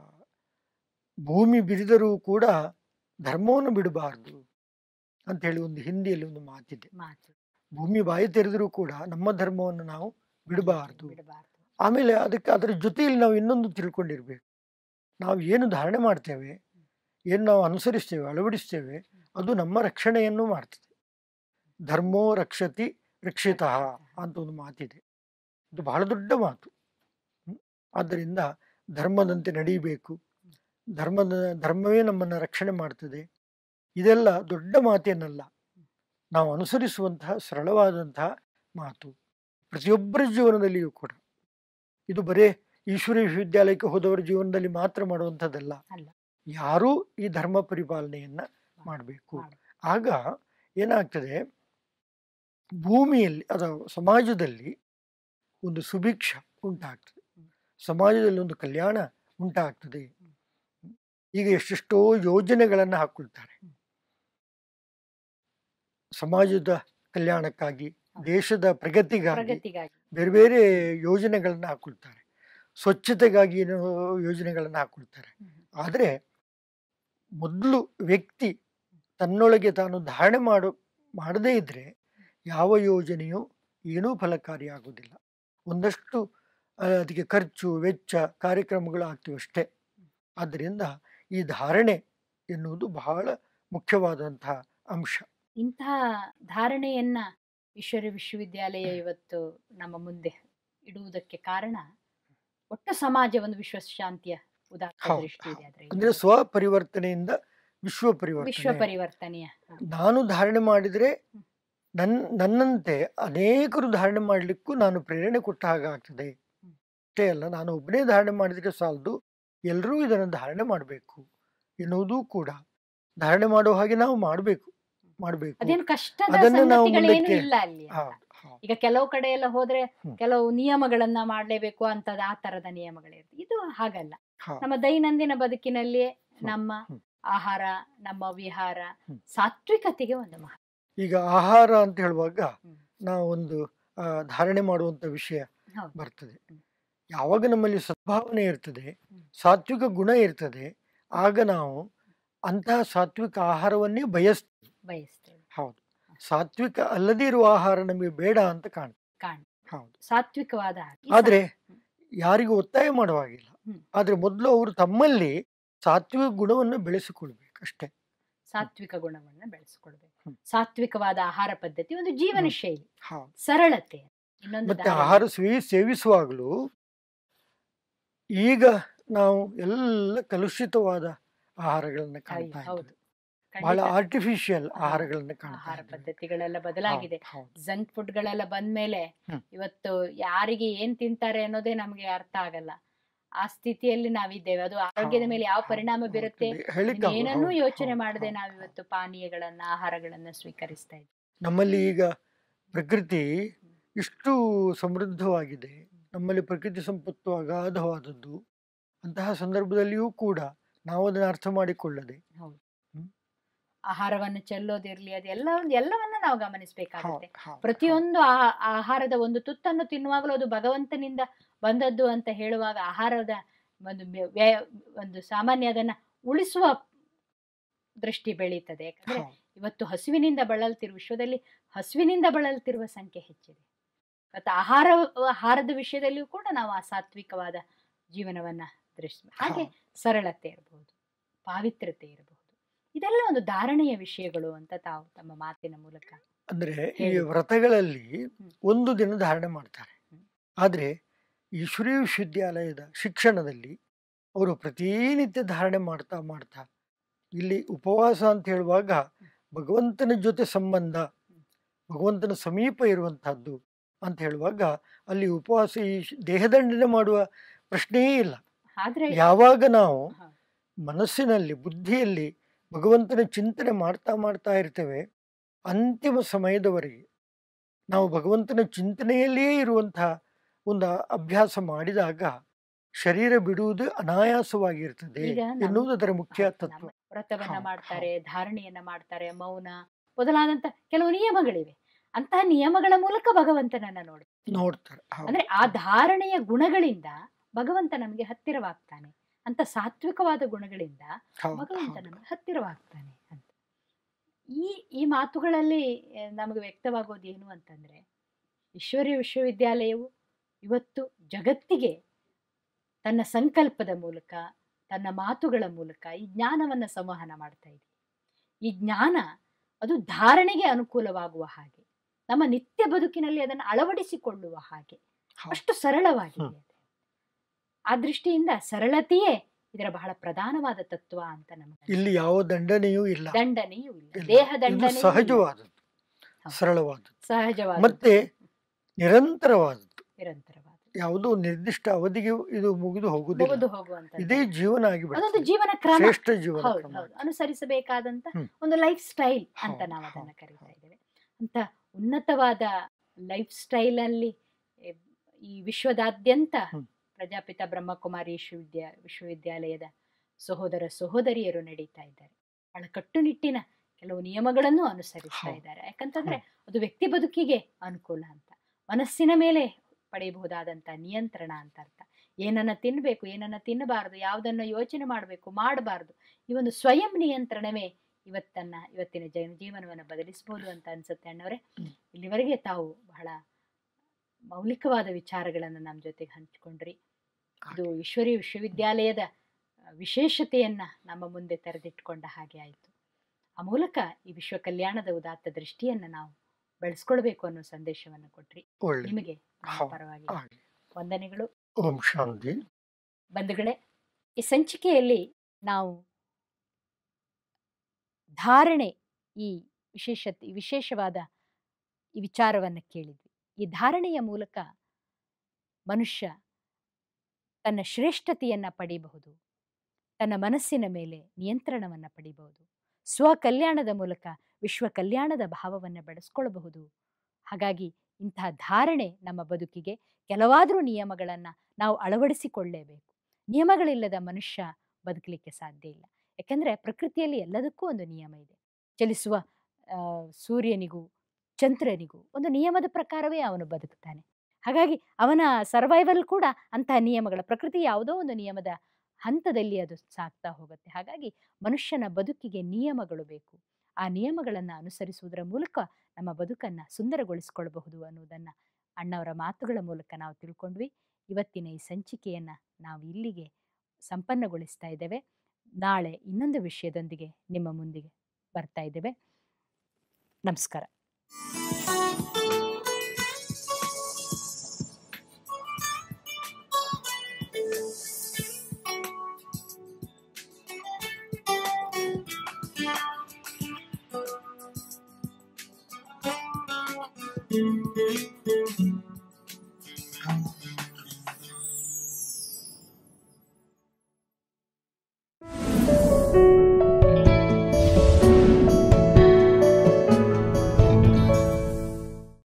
ಭೂಮಿ ಬಿರಿದರೂ ಕೂಡ ಧರ್ಮವನ್ನು ಬಿಡಬಾರ್ದು ಅಂತೇಳಿ ಒಂದು ಹಿಂದಿಯಲ್ಲಿ ಒಂದು ಮಾತಿದೆ ಮಾತು ಭೂಮಿ ಬಾಯಿ ತೆರೆದರೂ ಕೂಡ ನಮ್ಮ ಧರ್ಮವನ್ನು ನಾವು ಬಿಡಬಾರ್ದು ಬಿಡಬಾರ್ದು ಆಮೇಲೆ ಅದಕ್ಕೆ ಅದರ ಜೊತೆಯಲ್ಲಿ ನಾವು ಇನ್ನೊಂದು ತಿಳ್ಕೊಂಡಿರ್ಬೇಕು ನಾವು ಏನು ಧಾರಣೆ ಮಾಡ್ತೇವೆ ಏನು ನಾವು ಅನುಸರಿಸ್ತೇವೆ ಅಳವಡಿಸ್ತೇವೆ ಅದು ನಮ್ಮ ರಕ್ಷಣೆಯನ್ನು ಮಾಡ್ತದೆ ಧರ್ಮೋ ರಕ್ಷತಿ ರಕ್ಷಿತ ಅಂತ ಒಂದು ಮಾತಿದೆ ಇದು ಬಹಳ ದೊಡ್ಡ ಮಾತು ಹ್ಮ್? ಆದ್ದರಿಂದ ಧರ್ಮದಂತೆ ನಡೀಬೇಕು ಧರ್ಮದ ಧರ್ಮವೇ ನಮ್ಮನ್ನು ರಕ್ಷಣೆ ಮಾಡ್ತದೆ ಇದೆಲ್ಲ ದೊಡ್ಡ ಮಾತೇನಲ್ಲ ನಾವು ಅನುಸರಿಸುವಂತಹ ಸರಳವಾದಂತಹ ಮಾತು ಪ್ರತಿಯೊಬ್ಬರ ಜೀವನದಲ್ಲಿಯೂ ಕೂಡ ಇದು ಬರೇ ಈಶ್ವರಿ ವಿಶ್ವವಿದ್ಯಾಲಯಕ್ಕೆ ಹೋದವರ ಜೀವನದಲ್ಲಿ ಮಾತ್ರ ಮಾಡುವಂಥದ್ದಲ್ಲ ಅಲ್ಲ. ಯಾರೂ ಈ ಧರ್ಮ ಪರಿಪಾಲನೆಯನ್ನ ಮಾಡಬೇಕು ಮಾಡು. ಆಗ ಏನಾಗ್ತದೆ ಭೂಮಿಯಲ್ಲಿ ಅಥವಾ ಸಮಾಜದಲ್ಲಿ ಒಂದು ಸುಭಿಕ್ಷ ಉಂಟಾಗ್ತದೆ ಸಮಾಜದಲ್ಲಿ ಒಂದು ಕಲ್ಯಾಣ ಉಂಟಾಗ್ತದೆ ಈಗ ಎಷ್ಟೆಷ್ಟೋ ಯೋಜನೆಗಳನ್ನು ಹಾಕೊಳ್ತಾರೆ ಸಮಾಜದ ಕಲ್ಯಾಣಕ್ಕಾಗಿ ದೇಶದ ಪ್ರಗತಿಗಾಗಿ ಪ್ರಗತಿಗಾಗಿ ಬೇರೆ ಬೇರೆ ಯೋಜನೆಗಳನ್ನು ಹಾಕೊಳ್ತಾರೆ ಸ್ವಚ್ಛತೆಗಾಗಿ ಏನೋ ಯೋಜನೆಗಳನ್ನು ಹಾಕೊಳ್ತಾರೆ ಆದರೆ ಮೊದಲು ವ್ಯಕ್ತಿ ತನ್ನೊಳಗೆ ತಾನು ಧಾರಣೆ ಮಾಡು ಮಾಡದೇ ಇದ್ದರೆ ಯಾವ ಯೋಜನೆಯೂ ಏನೂ ಫಲಕಾರಿಯಾಗುವುದಿಲ್ಲ ಒಂದಷ್ಟು ಆ, ಅದಕ್ಕೆ ಖರ್ಚು ವೆಚ್ಚ ಕಾರ್ಯಕ್ರಮಗಳು ಆಗ್ತಿವೆ ಅಷ್ಟೇ ಆದ್ದರಿಂದ ಈ ಧಾರಣೆ ಎನ್ನುವುದು ಬಹಳ ಮುಖ್ಯವಾದಂತಹ ಅಂಶ ಇಂತಹ ಧಾರಣೆಯನ್ನ ಈಶ್ವರ ವಿಶ್ವವಿದ್ಯಾಲಯ ಇವತ್ತು ನಮ್ಮ ಮುಂದೆ ಇಡುವುದಕ್ಕೆ ಕಾರಣ ಒಟ್ಟು ಸಮಾಜ ಒಂದು ವಿಶ್ವಶಾಂತಿಯ ಉದಾತ್ತ ಹೌದು, ದೃಷ್ಟಿ ಇದೆ ಅದ್ರಲ್ಲಿ. ಅಂದ್ರೆ ಸ್ವಪರಿವರ್ತನೆಯಿಂದ ವಿಶ್ವ ವಿಶ್ವ ಪರಿವರ್ತನೆ ಪರಿವರ್ತನೆಯ ಹ. ನಾನು ಧಾರಣೆ ಮಾಡಿದರೆ ನನ್ ನನ್ನಂತೆ ಅನೇಕರು ಧಾರಣೆ ಮಾಡಲಿಕ್ಕೂ ನಾನು ಪ್ರೇರಣೆ ಕೊಟ್ಟ ಹಾಗಾಗ್ತದೆ ಅಷ್ಟೇ ಅಲ್ಲ ನಾನು ಒಬ್ಬನೇ ಧಾರಣೆ ಮಾಡಿದರೆ ಸಾಲದು ಎಲ್ಲರೂ ಇದನ್ನು ಧಾರಣೆ ಮಾಡಬೇಕು ಎನ್ನುವುದೂ ಕೂಡ ಧಾರಣೆ ಮಾಡೋ ಹಾಗೆ ನಾವು ಮಾಡಬೇಕು ಮಾಡಬೇಕು ಅದೇನು ಕಷ್ಟದ ಅದನ್ನು ನಾವು ಸಂಗತಿಗಳೇನು ಮುಂದಕ್ಕೆ- ಇಲ್ಲ ಅಲ್ಲಿ ಅಂತ. ಹೌದು ಹೌದು ಈಗ ಕೆಲವು ಕಡೆ ಎಲ್ಲ ಹೋದ್ರೆ ಹ್ಮ್. ಕೆಲವು ನಿಯಮಗಳನ್ನ ಮಾಡ್ಲೇಬೇಕು ಅಂತದ ಆ ತರದ ನಿಯಮಗಳಿರ್ತದೆ ಇದು ಹಾಗಲ್ಲ ಹೌದು ನಮ್ಮ ದೈನಂದಿನ ಬದುಕಿನಲ್ಲಿ ನಮ್ಮ ಹ್ಮ್. ಆಹಾರ ನಮ್ಮ ವಿಹಾರ ಹ್ಮ್. ಸಾತ್ವಿಕತೆಗೆ ಒಂದು ಮಹತ್ವ ಈಗ ಆಹಾರ ಅಂತ ಹೇಳುವಾಗ ಹ್ಮ್. ನಾವು ಒಂದು ಆ, ಧಾರಣೆ ಮಾಡುವಂತ ವಿಷಯ ಹೌದು. ಬರ್ತದೆ ಹ್ಮ್. ಯಾವಾಗ ನಮ್ಮಲ್ಲಿ ಸದ್ಭಾವನೆ ಇರ್ತದೆ ಹ್ಮ್. ಸಾತ್ವಿಕ ಗುಣ ಇರ್ತದೆ ಆಗ ನಾವು ಅಂತಹ ಸಾತ್ವಿಕ ಆಹಾರವನ್ನೇ ಬಯಸ್ತೀವಿ ಬಯಸ್ತೇವೆ ಹೌದು ಸಾತ್ವಿಕ ಅಲ್ಲದೇ ಇರುವ ಆಹಾರ ನಮಗೆ ಬೇಡ ಅಂತ ಕಾಣ್ತದೆ ಕಾಣ್ ಹೌದು ಸಾತ್ವಿಕವಾದ ಆಹಾರ. ಈ ಆದ್ರೆ ಯಾರಿಗೂ ಒತ್ತಾಯ ಮಾಡುವಾಗಿಲ್ಲ ಹ್ಮ್. ಆದ್ರೆ ಮೊದಲು ಅವರು ತಮ್ಮಲ್ಲಿ ಸಾತ್ವಿಕ ಗುಣವನ್ನು ಬೆಳೆಸಿಕೊಳ್ಬೇಕು ಅಷ್ಟೇ ಸಾತ್ವಿಕ ಗುಣವನ್ನ ಬೆಳೆಸ್ಕೊಳ್ಬೇಕು ಹ್ಮ್. ಸಾತ್ವಿಕವಾದ ಆಹಾರ ಪದ್ಧತಿ ಒಂದು ಜೀವನ ಹ್ಮ್. ಶೈಲಿ ಹಾ ಸರಳತೆ ಇನ್ನೊಂದು ಮತ್ತೆ ದಾರಿ. ಆಹಾರ ಸ್ವೀ ಸೇವಿಸುವಾಗಲೂ ಈಗ ನಾವು ಎಲ್ಲ ಕಲುಷಿತವಾದ ಆಹಾರಗಳನ್ನ ಅಯ್ಯೋ, ಕಾಣ್ತಾ ಹೌದು ಇದ್ದೇವೆ ಬಹಳ ಖಂಡಿತ. ಆರ್ಟಿಫಿಷಿಯಲ್ ಹಾ, ಆಹಾರಗಳನ್ನ ಕಾಣ್ತಾ ಆಹಾರ ಇದ್ದೇವೆ ಪದ್ಧತಿಗಳೆಲ್ಲ ಬದಲಾಗಿದೆ ಹೌದು, ಹೌದು. ಜಂಕ್ ಫುಡ್ ಗಳೆಲ್ಲ ಬಂದ್ಮೇಲೆ ಹ್ಮ್. ಇವತ್ತು ಯಾರಿಗೆ ಏನ್ ತಿಂತಾರೆ ಅನ್ನೋದೇ ನಮ್ಗೆ ಅರ್ಥ ಆಗಲ್ಲ ಆ ಸ್ಥಿತಿಯಲ್ಲಿ ನಾವಿದ್ದೇವೆ ಅದು ಆರೋಗ್ಯದ ಹೌದು, ಮೇಲೆ ಯಾವ ಹೌದು, ಪರಿಣಾಮ ಹೌದು. ಬೀರುತ್ತೆ ಹೇಳಿಕ್ಕಾಗಲ್ಲ. ಏನನ್ನೂ ಹೌದು, ಯೋಚನೆ ಹೌದು, ಮಾಡದೆ ಹೌದು, ನಾವಿವತ್ತು ಪಾನೀಯಗಳನ್ನ ಆಹಾರಗಳನ್ನ ಸ್ವೀಕರಿಸ್ತಾ ಇದ್ದೀವಿ ನಮ್ಮಲ್ಲಿ ಈಗ ಪ್ರಕೃತಿ ಇಷ್ಟು ಸಮೃದ್ಧವಾಗಿದೆ ನಮ್ಮಲ್ಲಿ ಪ್ರಕೃತಿ ಸಂಪತ್ತು ಅಗಾಧವಾದದ್ದು ಅಂತಹ ಸಂದರ್ಭದಲ್ಲಿಯೂ ಕೂಡ ನಾವು ಅದನ್ನು ಅರ್ಥ ಮಾಡಿಕೊಳ್ಳದೆ ಆಹಾರವನ್ನು ಚೆಲ್ಲೋದಿರ್ಲಿ ಅದೆಲ್ಲ ಎಲ್ಲವನ್ನ ನಾವು ಗಮನಿಸಬೇಕಾಗುತ್ತೆ ಹೌದು, ಹೌದು, ಪ್ರತಿಯೊಂದು ಆ- ಆಹಾರದ ಒಂದು ತುತ್ತನ್ನು ತಿನ್ನುವಾಗಲೂ ಅದು ಭಗವಂತನಿಂದ ಬಂದದ್ದು ಅಂತ ಹೇಳುವಾಗ ಆಹಾರದ ಒಂದು ವ್ಯ- ವ್ಯ- ಒಂದು ಸಾಮಾನ್ಯ ಅದನ್ನ ಉಳಿಸುವ ದೃಷ್ಟಿ ಬೆಳೀತದೆ ಯಾಕಂದ್ರೆ ಹೌದು. ಇವತ್ತು ಹಸುವಿನಿಂದ ಬಳಲ್ತಿರುವ ವಿಶ್ವದಲ್ಲಿ ಹಸುವಿನಿಂದ ಬಳಲ್ತಿರುವ ಸಂಖ್ಯೆ ಹೆಚ್ಚಿದೆ ಮತ್ತು ಆಹಾರ ಆಹಾರದ ವಿಷಯದಲ್ಲಿಯೂ ಕೂಡ ನಾವು ಆ ಸಾತ್ವಿಕವಾದ ಜೀವನವನ್ನ ದೃಷ್ಟಿ ಹಾಗೆ ಹೌದು. ಸರಳತೆ ಇರಬಹುದು ಪಾವಿತ್ರ್ಯತೆ ಇರಬಹುದು ಇದೆಲ್ಲ ಒಂದು ಧಾರಣೆಯ ವಿಷಯಗಳು ಅಂತ ತಾವು ತಮ್ಮ ಮಾತಿನ ಮೂಲಕ ಅಂದ್ರೆ ಈ ಹೇಳಿ. ವ್ರತಗಳಲ್ಲಿ ಹ್ಮ್. ಒಂದು ದಿನ ಧಾರಣೆ ಮಾಡ್ತಾರೆ ಹ್ಮ್. ಆದ್ರೆ ಈಶ್ವರೀಯ ವಿಶ್ವವಿದ್ಯಾಲಯದ ಶಿಕ್ಷಣದಲ್ಲಿ ಅವರು ಪ್ರತಿನಿತ್ಯ ಧಾರಣೆ ಮಾಡ್ತಾ ಮಾಡ್ತಾ ಇಲ್ಲಿ ಉಪವಾಸ ಅಂತ ಹೇಳುವಾಗ ಭಗವಂತನ ಜೊತೆ ಸಂಬಂಧ ಭಗವಂತನ ಸಮೀಪ ಇರುವಂತಹದ್ದು ಅಂತ ಹೇಳುವಾಗ ಅಲ್ಲಿ ಉಪವಾಸ ಈ ಶ್- ದೇಹದಂಡನೆ ಮಾಡುವ ಪ್ರಶ್ನೆಯೇ ಇಲ್ಲ ಆದ್ರೆ ಯಾವಾಗ ನಾವು ಹಾ. ಮನಸ್ಸಿನಲ್ಲಿ ಬುದ್ಧಿಯಲ್ಲಿ ಭಗವಂತನ ಚಿಂತನೆ ಮಾಡ್ತಾ ಮಾಡ್ತಾ ಇರ್ತೇವೆ ಅಂತಿಮ ಸಮಯದವರೆಗೆ ನಾವು ಭಗವಂತನ ಚಿಂತನೆಯಲ್ಲಿಯೇ ಇರುವಂತಹ ಒಂದು ಅಭ್ಯಾಸ ಮಾಡಿದಾಗ ಶರೀರ ಬಿಡುವುದು ಅನಾಯಾಸವಾಗಿರ್ತದೆ ಈಗ ನಮ್ಮ- ಎನ್ನುವುದು ಅದರ ಮುಖ್ಯ ಹೌದು, ತತ್ವ ನಮ್ಮ ವ್ರತವನ್ನ ಹೌದು, ಮಾಡ್ತಾರೆ ಧಾರಣೆಯನ್ನ ಮಾಡ್ತಾರೆ ಮೌನ ಮೊದಲಾದಂತ ಕೆಲವು ನಿಯಮಗಳಿವೆ ಅಂತಹ ನಿಯಮಗಳ ಮೂಲಕ ಭಗವಂತನನ್ನ ನೋಡಿ ನೋಡ್ತಾರೆ ಹೌದು, ಅಂದ್ರೆ ಆ ಹೌದು. ಧಾರಣೆಯ ಗುಣಗಳಿಂದ ಭಗವಂತ ನಮಗೆ ಹತ್ತಿರವಾಗ್ತಾನೆ ಅಂತ ಸಾತ್ವಿಕವಾದ ಗುಣಗಳಿಂದ ಹೌದು, ಭಗವಂತ ಹೌದು. ನಮಗೆ ಹತ್ತಿರವಾಗ್ತಾನೆ ಅಂತ ಈ ಈ ಮಾತುಗಳಲ್ಲಿ ಆ, ನಮಗೆ ವ್ಯಕ್ತವಾಗೋದು ಏನು ಅಂತಂದ್ರೆ ಈಶ್ವರ್ಯ ವಿಶ್ವವಿದ್ಯಾಲಯವು ಇವತ್ತು ಜಗತ್ತಿಗೆ ತನ್ನ ಸಂಕಲ್ಪದ ಮೂಲಕ ತನ್ನ ಮಾತುಗಳ ಮೂಲಕ ಈ ಜ್ಞಾನವನ್ನ ಸಂವಹನ ಮಾಡ್ತಾ ಇದೆ ಈ ಜ್ಞಾನ ಅದು ಧಾರಣೆಗೆ ಅನುಕೂಲವಾಗುವ ಹಾಗೆ ನಮ್ಮ ನಿತ್ಯ ಬದುಕಿನಲ್ಲಿ ಅದನ್ನು ಅಳವಡಿಸಿಕೊಳ್ಳುವ ಹಾಗೆ ಹೌದು. ಅಷ್ಟು ಸರಳವಾಗಿದೆ ಹ್ಮ್. ಅದು. ಆ ದೃಷ್ಟಿಯಿಂದ ಸರಳತೆಯೇ ಇದರ ಬಹಳ ಪ್ರಧಾನವಾದ ತತ್ವ ಅಂತ ನಮಗೆ ಇಲ್ಲಿ ಯಾವ ದಂಡನೆಯೂ ಇಲ್ಲ ದಂಡನೆಯೂ ಇಲ್ಲ ಇಲ್ಲ. ದೇಹ ಇದು ದಂಡನೆ ಸಹಜವಾದದ್ದು ಹೌದು. ಸರಳವಾದದ್ದು ಸಹಜವಾದ ಮತ್ತೆ ನಿರಂತರವಾದದ್ದು ನಿರಂತರವಾದ ಯಾವುದೋ ನಿರ್ದಿಷ್ಟ ಅವಧಿಗೆ ಇದು ಮುಗಿದು ಹೋಗುವುದಿಲ್ಲ ಮುಗಿದು ಹೋಗುವಂತ ಇದೇ ಜೀವನ ಆಗಿ ಅದೊಂದು ಜೀವನ ಕ್ರಮ ಶ್ರೇಷ್ಠ ಜೀವನ ಹೌದು ಕ್ರಮ ಹೌದು ಅನುಸರಿಸಬೇಕಾದಂತ ಹ್ಮ್. ಒಂದು ಲೈಫ್ ಸ್ಟೈಲ್ ಅಂತ ಹೌದು, ನಾವು ಅದನ್ನ ಹೌದು, ಕರೀತಾ ಹೌದು. ಇದ್ದೇವೆ ಅಂತ ಉನ್ನತವಾದ ಲೈಫ್ ಸ್ಟೈಲ್ ಅಲ್ಲಿ ಎ, ಈ ವಿಶ್ವದಾದ್ಯಂತ ಹ್ಮ್. ಪ್ರಜಾಪಿತ ಬ್ರಹ್ಮಕುಮಾರಿ ವಿಶ್ವವಿದ್ಯಾ ವಿಶ್ವವಿದ್ಯಾಲಯದ ಸಹೋದರ ಸಹೋದರಿಯರು ನಡೀತಾ ಇದ್ದಾರೆ ಬಹಳ ಕಟ್ಟುನಿಟ್ಟಿನ ಕೆಲವು ನಿಯಮಗಳನ್ನು ಅನುಸರಿಸ್ತಾ ಹೌದು. ಇದ್ದಾರೆ ಯಾಕಂತಂದ್ರೆ ಅದು ವ್ಯಕ್ತಿ ಬದುಕಿಗೆ ಅನುಕೂಲ ಅಂತ ಮನಸ್ಸಿನ ಮೇಲೆ ಪಡೆಯಬಹುದಾದಂತ ನಿಯಂತ್ರಣ ಅಂತ ಅರ್ಥ ಏನನ್ನ ತಿನ್ಬೇಕು ಏನನ್ನ ತಿನ್ನಬಾರದು ಯಾವುದನ್ನ ಯೋಚನೆ ಮಾಡಬೇಕು ಮಾಡಬಾರದು ಈ ಒಂದು ಸ್ವಯಂ ನಿಯಂತ್ರಣವೇ ಇವತ್ತನ್ನ ಇವತ್ತಿನ ಜನ ಜೀವನವನ್ನು ಬದಲಿಸಬಹುದು ಅಂತ ಅನ್ಸುತ್ತೆ ಅಣ್ಣವರೇ ಹ್ಮ್. ಇಲ್ಲಿವರೆಗೆ ತಾವು ಬಹಳ ಮೌಲಿಕವಾದ ವಿಚಾರಗಳನ್ನು ನಮ್ಮ ಜೊತೆಗೆ ಹಂಚಿಕೊಂಡ್ರಿ ಇದು ಈಶ್ವರಿ ವಿಶ್ವವಿದ್ಯಾಲಯದ ಆ, ವಿಶೇಷತೆಯನ್ನ ನಮ್ಮ ಮುಂದೆ ತೆರೆದಿಟ್ಕೊಂಡ ಹಾಗೆ ಆಯಿತು ಆ ಮೂಲಕ ಈ ವಿಶ್ವ ಕಲ್ಯಾಣದ ಉದಾತ್ತ ದೃಷ್ಟಿಯನ್ನ ನಾವು ಬೆಳೆಸ್ಕೊಳ್ಬೇಕು ಅನ್ನೋ ಸಂದೇಶವನ್ನು ಕೊಟ್ರಿ ಒಳ್ಳೆ ನಿಮಗೆ ನಮ್ಮ ಹೌದು. ಪರವಾಗಿ ಆಗ್ಲಿ. ವಂದನೆಗಳು ಓಂ ಶಾಂತಿ ಬಂಧುಗಳೇ ಈ ಸಂಚಿಕೆಯಲ್ಲಿ ನಾವು ಧಾರಣೆ ಈ ವಿಶೇಷತೆ ವಿಶೇಷವಾದ ಈ ವಿಚಾರವನ್ನು ಕೇಳಿದ್ವಿ ಈ ಧಾರಣೆಯ ಮೂಲಕ ಮನುಷ್ಯ ತನ್ನ ಶ್ರೇಷ್ಠತೆಯನ್ನು ಪಡೆಯಬಹುದು ತನ್ನ ಮನಸ್ಸಿನ ಮೇಲೆ ನಿಯಂತ್ರಣವನ್ನು ಪಡೆಯಬಹುದು ಸ್ವಕಲ್ಯಾಣದ ಮೂಲಕ ವಿಶ್ವ ಕಲ್ಯಾಣದ ಭಾವವನ್ನು ಬೆಳೆಸ್ಕೊಳ್ಬಹುದು ಹಾಗಾಗಿ ಇಂತಹ ಧಾರಣೆ ನಮ್ಮ ಬದುಕಿಗೆ ಕೆಲವಾದರೂ ನಿಯಮಗಳನ್ನು ನಾವು ಅಳವಡಿಸಿಕೊಳ್ಳೇಬೇಕು ನಿಯಮಗಳಿಲ್ಲದ ಮನುಷ್ಯ ಬದುಕಲಿಕ್ಕೆ ಸಾಧ್ಯ ಇಲ್ಲ ಯಾಕೆಂದರೆ ಪ್ರಕೃತಿಯಲ್ಲಿ ಎಲ್ಲದಕ್ಕೂ ಒಂದು ನಿಯಮ ಇದೆ ಚಲಿಸುವ ಆ, ಸೂರ್ಯನಿಗೂ ಚಂದ್ರನಿಗೂ ಒಂದು ನಿಯಮದ ಪ್ರಕಾರವೇ ಅವನು ಬದುಕ್ತಾನೆ ಹಾಗಾಗಿ ಅವನ ಸರ್ವೈವಲ್ ಕೂಡ ಅಂತಹ ನಿಯಮಗಳ ಪ್ರಕೃತಿ ಯಾವುದೋ ಒಂದು ನಿಯಮದ ಹಂತದಲ್ಲಿ ಅದು ಸಾಗ್ತಾ ಹೋಗುತ್ತೆ ಹಾಗಾಗಿ ಮನುಷ್ಯನ ಬದುಕಿಗೆ ನಿಯಮಗಳು ಬೇಕು ಆ ನಿಯಮಗಳನ್ನು ಅನುಸರಿಸುವುದರ ಮೂಲಕ ನಮ್ಮ ಬದುಕನ್ನು ಸುಂದರಗೊಳಿಸಿಕೊಳ್ಳಬಹುದು ಅನ್ನುವುದನ್ನು ಅಣ್ಣವರ ಮಾತುಗಳ ಮೂಲಕ ನಾವು ತಿಳ್ಕೊಂಡ್ವಿ ಇವತ್ತಿನ ಈ ಸಂಚಿಕೆಯನ್ನು ನಾವು ಇಲ್ಲಿಗೆ ಸಂಪನ್ನಗೊಳಿಸ್ತಾ ಇದ್ದೇವೆ ನಾಳೆ ಇನ್ನೊಂದು ವಿಷಯದೊಂದಿಗೆ ನಿಮ್ಮ ಮುಂದಿಗೆ ಬರ್ತಾ ಇದ್ದೇವೆ ನಮಸ್ಕಾರ Thank you.